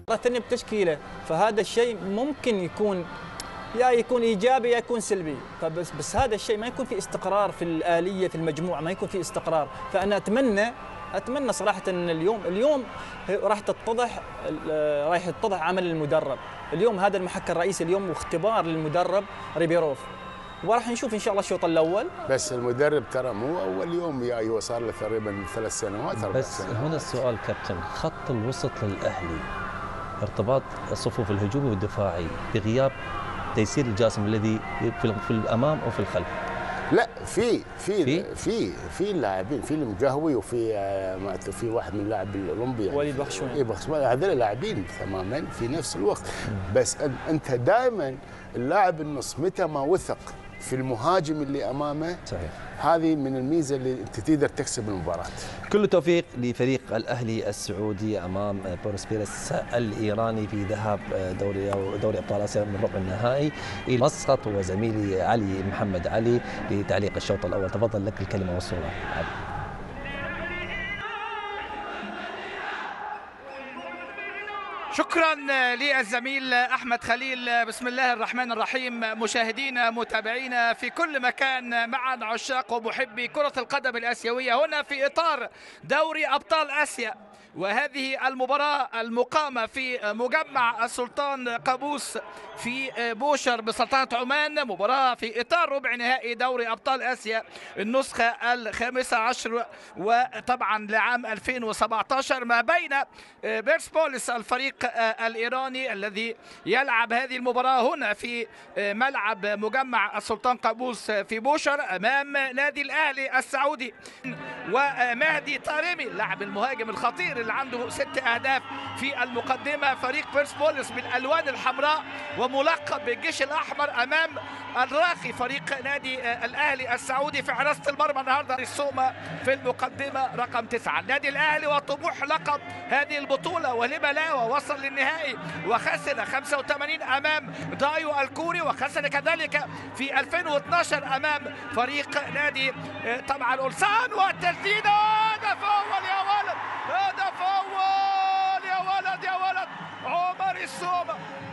الثانيه بتشكيله فهذا الشيء ممكن يكون يا يكون ايجابي يا يكون سلبي فبس بس هذا الشيء ما يكون في استقرار في الاليه في المجموعه ما يكون في استقرار فانا اتمنى اتمنى صراحه ان اليوم اليوم راح تتضح راح يتضح عمل المدرب اليوم هذا المحك الرئيسي اليوم واختبار للمدرب ريبيروف وراح نشوف ان شاء الله الشوط الاول بس المدرب ترى مو اول يوم جاي هو صار له تقريبا ثلاث سنوات اربع بس سنوات هنا السؤال كابتن خط الوسط للاهلي ارتباط الصفوف الهجومي والدفاعي بغياب تيسير الجاسم الذي في في الامام وفي الخلف لا في في في؟ في في لاعبين في المقهوي وفي آه، ما أعرف، في واحد من اللاعب الاولمبي يعني وليد بخشوان. اي بخشوان هذول لاعبين تماما في نفس الوقت بس أن- انت دائما اللاعب النص متى ما وثق في المهاجم اللي امامه صحيح هذه من الميزه اللي انت تقدر تكسب المباراه كل التوفيق لفريق الاهلي السعودي امام بورس بيرس الايراني في ذهاب دوري دوري ابطال اسيا من ربع النهائي الى مسقط وزميلي علي محمد علي لتعليق الشوط الاول تفضل لك الكلمه والصوره علي. شكرا للزميل احمد خليل بسم الله الرحمن الرحيم مشاهدينا متابعينا في كل مكان مع عشاق ومحبي كره القدم الاسيويه هنا في اطار دوري ابطال اسيا وهذه المباراة المقامة في مجمع السلطان قابوس في بوشر بسلطنة عمان مباراة في إطار ربع نهائي دوري أبطال آسيا النسخة الخامسة عشر وطبعا لعام 2017 ما بين بيرسبوليس الفريق الإيراني الذي يلعب هذه المباراة هنا في ملعب مجمع السلطان قابوس في بوشر أمام نادي الأهلي السعودي ومهدي طارمي اللاعب المهاجم الخطير اللي عنده ست اهداف في المقدمه فريق بيرسبوليس بالالوان الحمراء وملقب بالجيش الاحمر امام الراخي فريق نادي الاهلي السعودي في حراسه المرمى النهارده السومه في المقدمه رقم تسعه النادي الاهلي وطموح لقب هذه البطوله ولما لا ووصل للنهائي وخسر 85 امام دايو الكوري وخسر كذلك في 2012 امام فريق نادي طبعا اولسان والتسديده هدف اول يا ولد هدف اول يا ولد يا ولد عمر السومه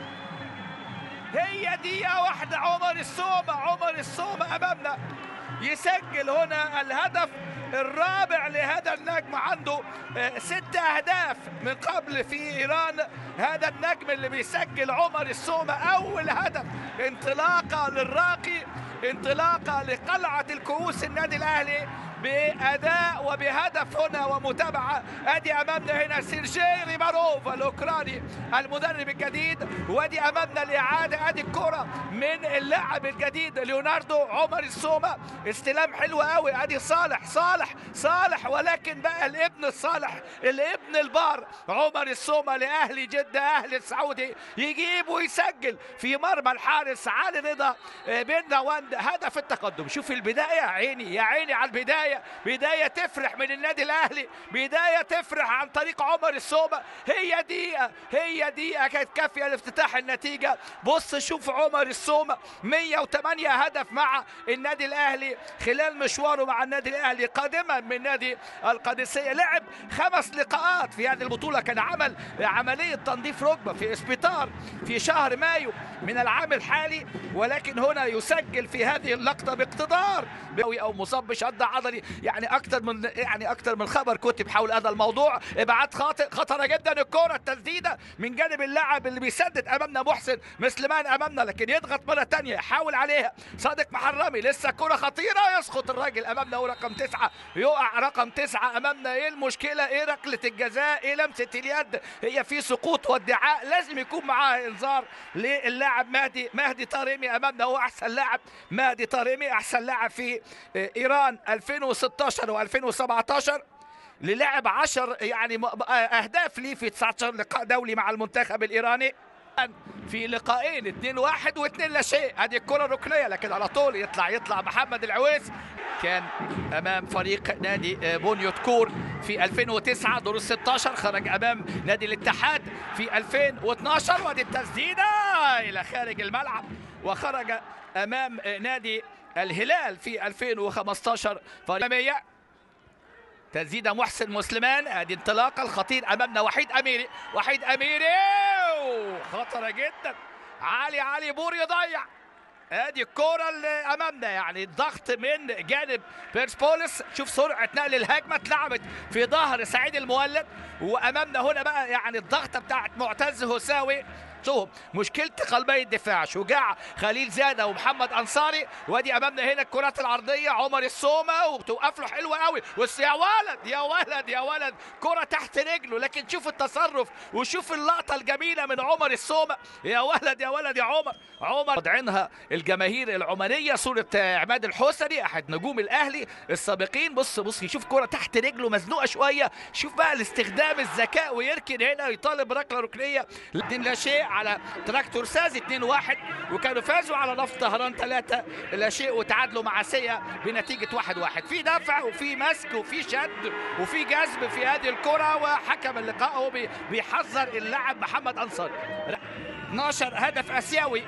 هي دقيقة واحدة عمر السومة عمر السومة أمامنا يسجل هنا الهدف الرابع لهذا النجم عنده ست أهداف من قبل في إيران هذا النجم اللي بيسجل عمر السومة أول هدف انطلاقة للراقي انطلاقة لقلعة الكؤوس النادي الأهلي بأداء وبهدف هنا ومتابعة أدي أمامنا هنا سيرجي ريباروف الأوكراني المدرب الجديد وأدي أمامنا الإعادة أدي الكرة من اللاعب الجديد ليوناردو عمر السومة استلام حلو قوي أدي صالح صالح صالح ولكن بقى الابن الصالح الابن البار عمر السومة لأهلي جدة أهلي السعودي يجيب ويسجل في مرمى الحارس علي رضا بن نواند هدف التقدم شوف البداية يا عيني يا عيني على البداية بداية تفرح من النادي الأهلي بداية تفرح عن طريق عمر السومة هي دقيقة هي دقيقة كانت كافية لافتتاح النتيجة بص شوف عمر السومة 108 هدف مع النادي الأهلي خلال مشواره مع النادي الأهلي قادما من نادي القادسية لعب خمس لقاءات في هذه البطولة كان عمل عملية تنظيف ركبة في اسبيطار في شهر مايو من العام الحالي ولكن هنا يسجل في هذه اللقطة باقتدار او مصاب بشد عضلي يعني اكثر من يعني اكثر من خبر كتب حول هذا الموضوع ابعاد خاطئ خطره جدا الكره التسديده من جانب اللاعب اللي بيسدد امامنا محسن مسلمان امامنا لكن يضغط مره ثانيه يحاول عليها صادق محرمي لسه كره خطيره يسقط الراجل امامنا ورقم تسعه يقع رقم تسعه امامنا ايه المشكله ايه ركله الجزاء ايه لمسه اليد هي في سقوط وادعاء لازم يكون معاها انذار للاعب مهدي مهدي طارمي امامنا هو احسن لاعب مهدي طارمي احسن لاعب في ايران 2016 و2017 للعب 10 يعني اهداف ليه في 19 لقاء دولي مع المنتخب الايراني في لقاءين 2 1 و2 لا شيء هذه الكره ركنيه لكن على طول يطلع يطلع محمد العويس كان امام فريق نادي بونيوت كور في 2009 دور ال 16 خرج امام نادي الاتحاد في 2012 ودي التسديده الى خارج الملعب وخرج امام نادي الهلال في 2015 فريق تسديده محسن مسلمان ادي انطلاقه الخطير امامنا وحيد اميري وحيد اميري خطره جدا علي علي بور يضيع ادي الكرة اللي امامنا يعني الضغط من جانب بيرسبوليس شوف سرعة نقل الهجمة اتلعبت في ظهر سعيد المولد وامامنا هنا بقى يعني الضغطة بتاعت معتز هساوي شوف مشكلة قلبي الدفاع شجاع خليل زادة ومحمد أنصاري وادي أمامنا هنا الكرات العرضية عمر السومة وبتوقف له حلوة قوي بس يا ولد يا ولد يا ولد كرة تحت رجله لكن شوف التصرف وشوف اللقطة الجميلة من عمر السومة يا ولد يا ولد يا عمر عمر وضعينها الجماهير العمانية صورة عماد الحسني أحد نجوم الأهلي السابقين بص بص يشوف كرة تحت رجله مزنوقة شوية شوف بقى الاستخدام الذكاء ويركن هنا يطالب ركلة ركنية لا شيء على تراكتور ساز 2-1 وكانوا فازوا على نفط طهران 3 لا شيء وتعادلوا مع سيا بنتيجه 1-1 في دفع وفي مسك وفي شد وفي جذب في هذه الكره وحكم اللقاء هو بيحذر اللاعب محمد انصاري 12 هدف اسيوي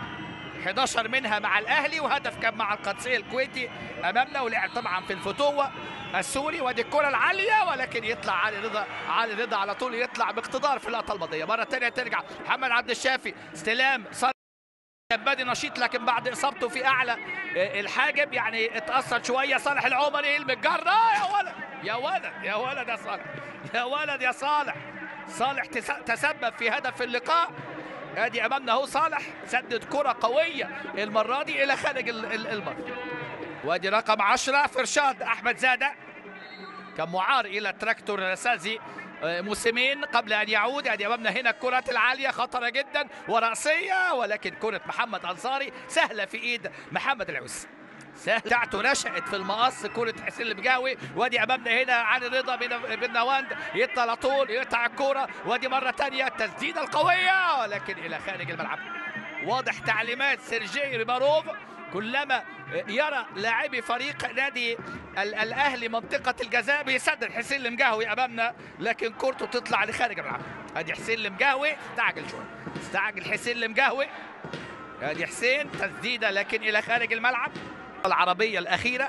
11 منها مع الاهلي وهدف كان مع القادسيه الكويتي امامنا ولعب طبعا في الفتوه السوري وادي الكره العاليه ولكن يطلع علي رضا علي رضا على طول يطلع باقتدار في اللقطه الماضيه مره ثانيه ترجع محمد عبد الشافي استلام صار بادي نشيط لكن بعد اصابته في اعلى الحاجب يعني اتاثر شويه صالح العمري المتجرة يا ولد يا ولد يا ولد يا صالح يا ولد يا صالح صالح تسبب في هدف اللقاء ادي امامنا اهو صالح سدد كره قويه المره دي الى خارج المرمى وادي رقم 10 فرشاد احمد زاده كان معار الى تراكتور سازي موسمين قبل ان يعود ادي امامنا هنا الكرات العاليه خطره جدا وراسيه ولكن كره محمد انصاري سهله في ايد محمد العوس سهل بتاعته نشأت في المقص كرة حسين المجاوي وادي امامنا هنا علي رضا بن نواند يطلع على طول يقطع الكرة وادي مرة ثانية التسديدة القوية ولكن إلى خارج الملعب واضح تعليمات سيرجي ريباروف كلما يرى لاعبي فريق نادي الاهلي منطقه الجزاء بيسدد حسين المجاوي امامنا لكن كورته تطلع لخارج الملعب ادي حسين المجاوي استعجل شويه استعجل حسين المجاوي ادي حسين تسديده لكن الى خارج الملعب العربيه الاخيره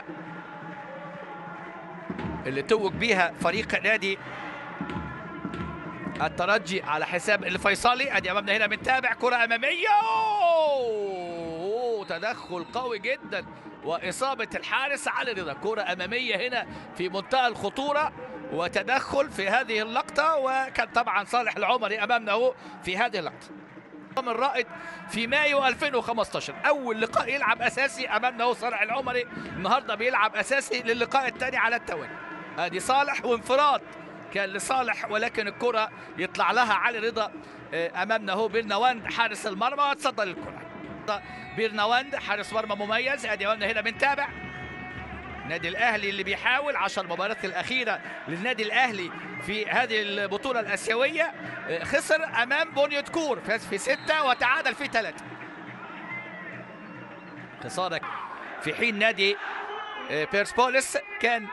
اللي توج بيها فريق نادي الترجي على حساب الفيصلي ادي امامنا هنا بنتابع كره اماميه أوه تدخل قوي جدا واصابه الحارس علي رضا كره اماميه هنا في منتهى الخطوره وتدخل في هذه اللقطه وكان طبعا صالح العمري امامنا اهو في هذه اللقطه من رائد في مايو 2015 اول لقاء يلعب اساسي امامنا هو صالح العمري النهارده بيلعب اساسي للقاء الثاني على التوالي ادي صالح وانفراد كان لصالح ولكن الكره يطلع لها علي رضا امامنا هو بيرنواند حارس المرمى وتصدى للكره بيرنواند حارس مرمى مميز ادي امامنا هنا بنتابع النادي الاهلي اللي بيحاول عشر مباريات الاخيره للنادي الاهلي في هذه البطوله الاسيويه خسر امام بونيوتكور فاز في سته وتعادل في ثلاثه خساره في حين نادي بيرسبوليس كان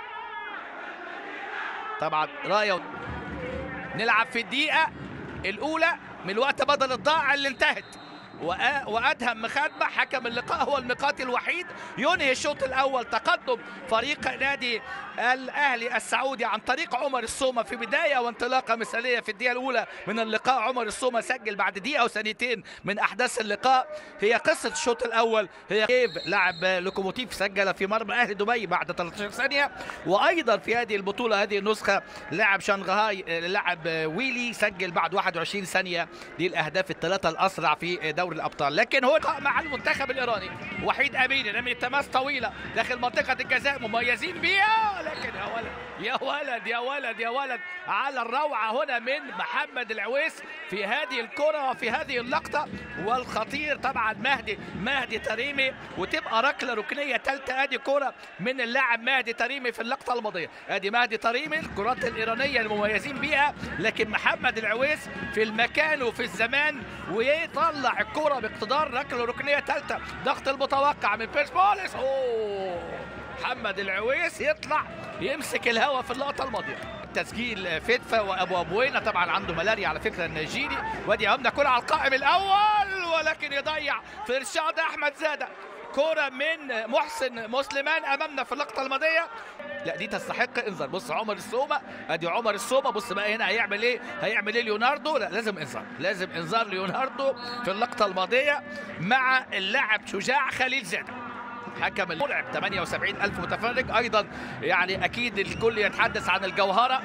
طبعا رايه نلعب في الدقيقه الاولى من الوقت بدل الضائع اللي انتهت وادهم مخادمه حكم اللقاء هو الميقات الوحيد ينهي الشوط الاول تقدم فريق نادي الاهلي السعودي عن طريق عمر السومه في بدايه وانطلاقه مثاليه في الدقيقه الاولى من اللقاء عمر السومه سجل بعد دقيقه وثانيتين من احداث اللقاء هي قصه الشوط الاول هي كيف لاعب لوكوموتيف سجل في مرمى اهلي دبي بعد 13 ثانيه وايضا في هذه البطوله هذه النسخه لاعب شنغهاي لاعب ويلي سجل بعد 21 ثانيه دي الاهداف الثلاثه الاسرع في دوري الابطال لكن هو مع المنتخب الايراني وحيد اميني رمي تماس طويله داخل منطقه الجزاء مميزين بيها لكن يا ولد يا ولد يا ولد يا ولد على الروعه هنا من محمد العويس في هذه الكره وفي هذه اللقطه والخطير طبعا مهدي مهدي تريمي وتبقى ركله ركنيه ثالثه ادي كره من اللاعب مهدي تريمي في اللقطه الماضيه ادي مهدي تريمي الكرات الايرانيه المميزين بيها لكن محمد العويس في المكان وفي الزمان ويطلع الكره باقتدار ركله ركنيه ثالثه ضغط المتوقع من بيرسبوليس اوه محمد العويس يطلع يمسك الهوا في اللقطه الماضيه تسجيل فدفة وابو ابوينا طبعا عنده ملاريا على فكره النيجيري وادي امامنا كره على القائم الاول ولكن يضيع في ارشاد احمد زاده كرة من محسن مسلمان امامنا في اللقطة الماضية لا دي تستحق انذار بص عمر السومة ادي عمر السومة بص بقى هنا هيعمل ايه هيعمل ايه ليوناردو لا لازم انذار لازم انذار ليوناردو في اللقطة الماضية مع اللاعب شجاع خليل زاده حكم المرعب 78 ألف متفرج أيضا يعني أكيد الكل يتحدث عن الجوهرة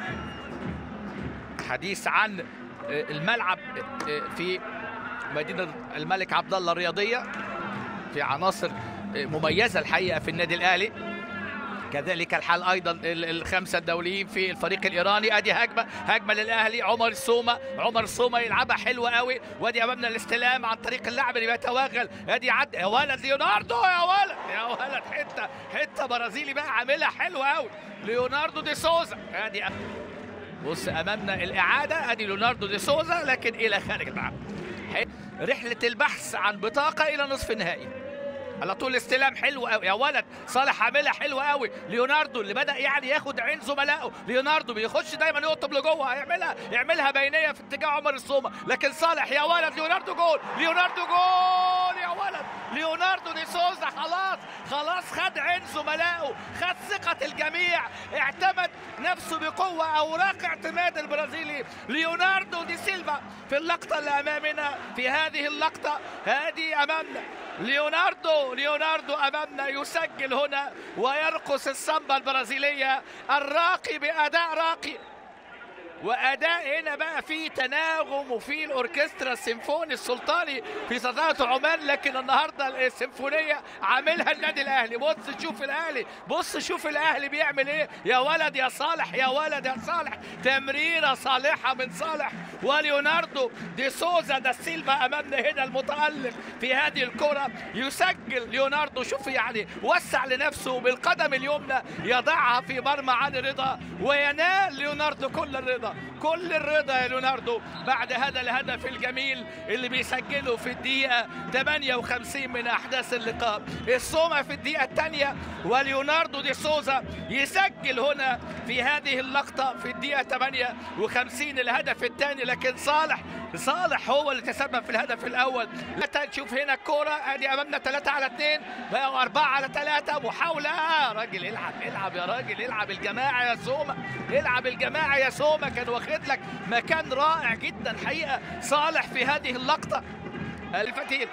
حديث عن الملعب في مدينة الملك عبد الله الرياضية في عناصر مميزة الحقيقة في النادي الأهلي كذلك الحال ايضا الخمسه الدوليين في الفريق الايراني ادي هجمه هجمه للاهلي عمر السومه عمر السومه يلعبها حلوه قوي وادي امامنا الاستلام عن طريق اللاعب اللي بيتوغل ادي عد يا ولد ليوناردو يا ولد يا ولد حته حته برازيلي بقى عاملها حلوه قوي ليوناردو دي سوزا ادي بص امامنا الاعاده ادي ليوناردو دي سوزا لكن الى خارج الملعب رحله البحث عن بطاقه الى نصف النهائي على طول استلام حلو قوي يا ولد صالح عاملها حلوه قوي ليوناردو اللي بدا يعني ياخد عين زملائه ليوناردو بيخش دايما يقطب لجوه هيعملها يعملها بينيه في اتجاه عمر السومه لكن صالح يا ولد ليوناردو جول ليوناردو جول يا ولد ليوناردو دي سوزا خلاص خلاص خد عين زملائه خد ثقه الجميع اعتمد نفسه بقوه اوراق اعتماد البرازيلي ليوناردو دي سيلفا في اللقطه اللي امامنا في هذه اللقطه هذه امامنا ليوناردو ليوناردو امامنا يسجل هنا ويرقص السامبا البرازيليه الراقي باداء راقي واداء هنا بقى في تناغم وفي الاوركسترا السيمفوني السلطاني في سلطنه عمان لكن النهارده السيمفونيه عاملها النادي الاهلي بص شوف الاهلي بص شوف الاهلي بيعمل ايه يا ولد يا صالح يا ولد يا صالح تمريره صالحه من صالح وليوناردو دي سوزا دا سيلفا امامنا هنا المتالق في هذه الكره يسجل ليوناردو شوف يعني وسع لنفسه بالقدم اليمنى يضعها في مرمى علي رضا وينال ليوناردو كل الرضا كل الرضا يا ليوناردو بعد هذا الهدف الجميل اللي بيسجله في الدقيقة 58 من أحداث اللقاء السومة في الدقيقة الثانية وليوناردو دي سوزا يسجل هنا في هذه اللقطة في الدقيقة 58 الهدف الثاني لكن صالح صالح هو اللي تسبب في الهدف الأول نشوف هنا الكورة ادي أمامنا 3 على 2 بقوا 4 على 3 محاولة آه راجل العب العب يا راجل العب الجماعة يا سومة العب الجماعة يا سومة كان واخد لك مكان رائع جدا حقيقة صالح في هذه اللقطة الفتيل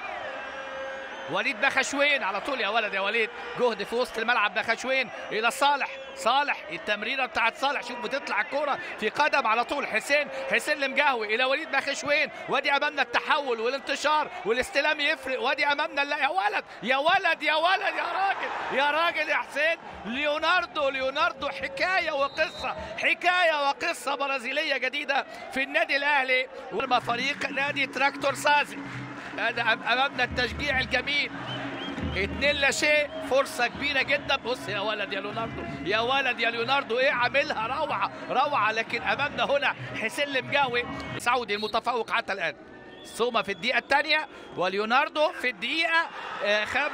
وليد بخشوين على طول يا ولد يا وليد جهد في وسط الملعب بخشوين الى صالح صالح التمريره بتاعت صالح شوف بتطلع الكوره في قدم على طول حسين حسين المجهوي الى وليد بخشوين وادي امامنا التحول والانتشار والاستلام يفرق وادي امامنا لا يا ولد يا ولد يا ولد يا راجل يا راجل يا حسين ليوناردو ليوناردو حكايه وقصه حكايه وقصه برازيليه جديده في النادي الاهلي ورمى فريق نادي تراكتور سازي هذا امامنا التشجيع الجميل اتنين لا شيء فرصة كبيرة جدا بص يا ولد يا ليوناردو يا ولد يا ليوناردو ايه عاملها روعة روعة لكن امامنا هنا حسين المجاوي سعودي المتفوق حتى الان سوما في الدقيقة الثانية وليوناردو في الدقيقة خم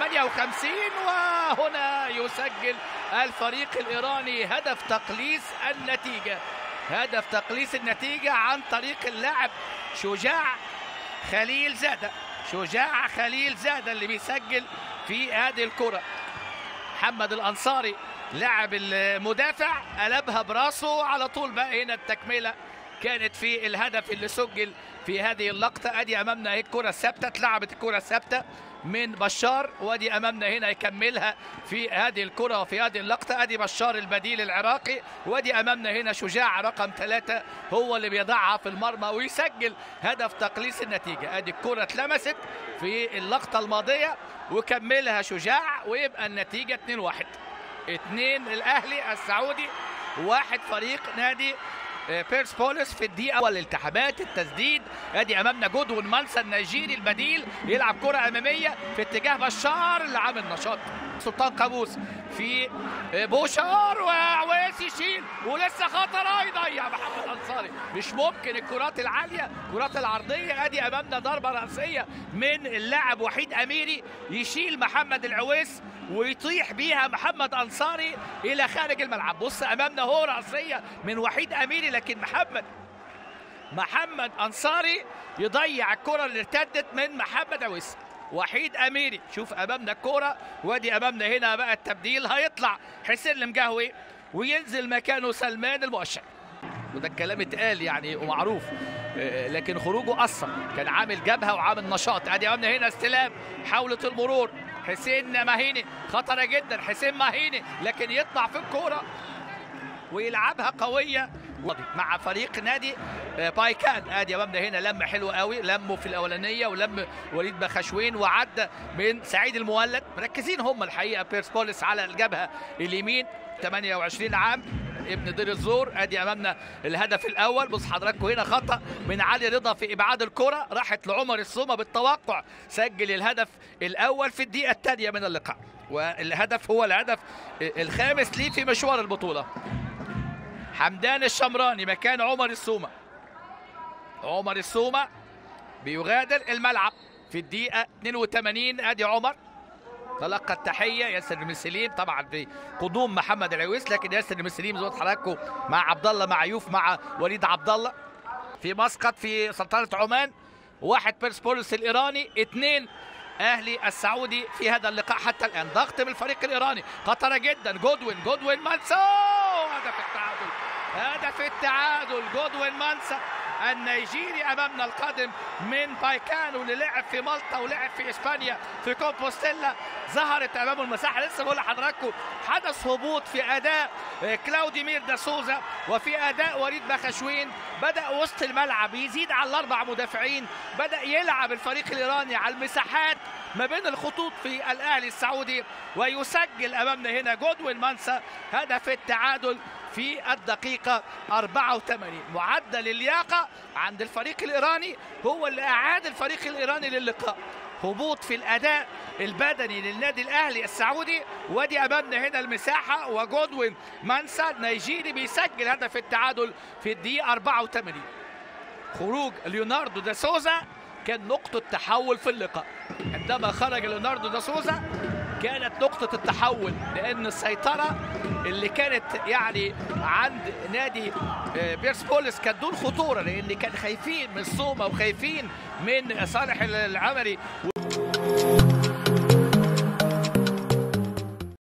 58 وهنا يسجل الفريق الإيراني هدف تقليص النتيجة هدف تقليص النتيجة عن طريق اللاعب شجاع خليل زادة شجاع خليل زادة اللي بيسجل في هذه الكرة محمد الأنصاري لاعب المدافع قلبها براسه على طول بقى هنا التكملة كانت في الهدف اللي سجل في هذه اللقطة ادي امامنا اهي الكرة الثابتة اتلعبت الكرة الثابتة من بشار وادي امامنا هنا يكملها في هذه الكرة وفي هذه اللقطة ادي بشار البديل العراقي وادي امامنا هنا شجاع رقم ثلاثة هو اللي بيضعها في المرمى ويسجل هدف تقليص النتيجة ادي الكرة اتلمست في اللقطة الماضية وكملها شجاع ويبقى النتيجة 2-1 اثنين الاهلي السعودي واحد فريق نادي بيرس بوليس في الدقيقة أول الالتحامات التسديد ادي امامنا جودوين مانسا النيجيري البديل يلعب كرة امامية في اتجاه بشار اللي عامل نشاط سلطان قابوس في بوشار وعويس يشيل ولسه خطر يضيع محمد انصاري مش ممكن الكرات العاليه الكرات العرضيه ادي امامنا ضربه راسيه من اللاعب وحيد اميري يشيل محمد العويس ويطيح بيها محمد انصاري الى خارج الملعب بص امامنا هو راسيه من وحيد اميري لكن محمد محمد انصاري يضيع الكره اللي ارتدت من محمد عويس وحيد اميري شوف امامنا الكوره وادي امامنا هنا بقى التبديل هيطلع حسين المجهوي وينزل مكانه سلمان المؤشر وده الكلام اتقال يعني ومعروف آه، لكن خروجه اثر كان عامل جبهه وعامل نشاط ادي امامنا هنا استلام حاولة المرور حسين ماهيني خطره جدا حسين ماهيني لكن يطلع في الكوره ويلعبها قويه مع فريق نادي آه، بايكان ادي امامنا هنا لم حلو قوي لمه في الاولانيه ولم وليد بخشوين وعدى من سعيد المولد مركزين هم الحقيقه بيرسبوليس على الجبهه اليمين 28 عام ابن دير الزور ادي امامنا الهدف الاول بص حضراتكم هنا خطا من علي رضا في ابعاد الكره راحت لعمر السومه بالتوقع سجل الهدف الاول في الدقيقه الثانيه من اللقاء والهدف هو الهدف الخامس ليه في مشوار البطوله حمدان الشمراني مكان عمر السومه عمر السومه بيغادر الملعب في الدقيقه 82 ادي عمر تلقى التحيه ياسر المسليم طبعا بقدوم محمد العويس لكن ياسر المسليم زي ما حضراتكم مع عبد الله معيوف مع وليد عبد الله في مسقط في سلطنه عمان واحد بيرسبوليس الايراني اثنين اهلي السعودي في هذا اللقاء حتى الان ضغط من الفريق الايراني خطره جدا جودوين جودوين مانسا هدف التعادل هدف التعادل جودوين مانسا النيجيري امامنا القادم من بايكانو اللي لعب في مالطا ولعب في اسبانيا في كومبوستيلا ظهرت امامه المساحه لسه بقول لحضراتكم حدث هبوط في اداء كلاوديمير دا سوزا وفي اداء وليد بخشوين بدا وسط الملعب يزيد على الاربع مدافعين بدا يلعب الفريق الايراني على المساحات ما بين الخطوط في الاهلي السعودي ويسجل امامنا هنا جودوين مانسا هدف التعادل في الدقيقة 84 معدل اللياقة عند الفريق الإيراني هو اللي أعاد الفريق الإيراني للقاء هبوط في الأداء البدني للنادي الأهلي السعودي ودي أمامنا هنا المساحة وجودوين مانسا نيجيري بيسجل هدف التعادل في الدقيقة 84 خروج ليوناردو دا سوزا كان نقطة تحول في اللقاء عندما خرج ليوناردو دا سوزا كانت نقطة التحول لأن السيطرة اللي كانت يعني عند نادي بيرسبوليس كانت دون خطورة لأن كان خايفين من سوما وخايفين من صالح العمري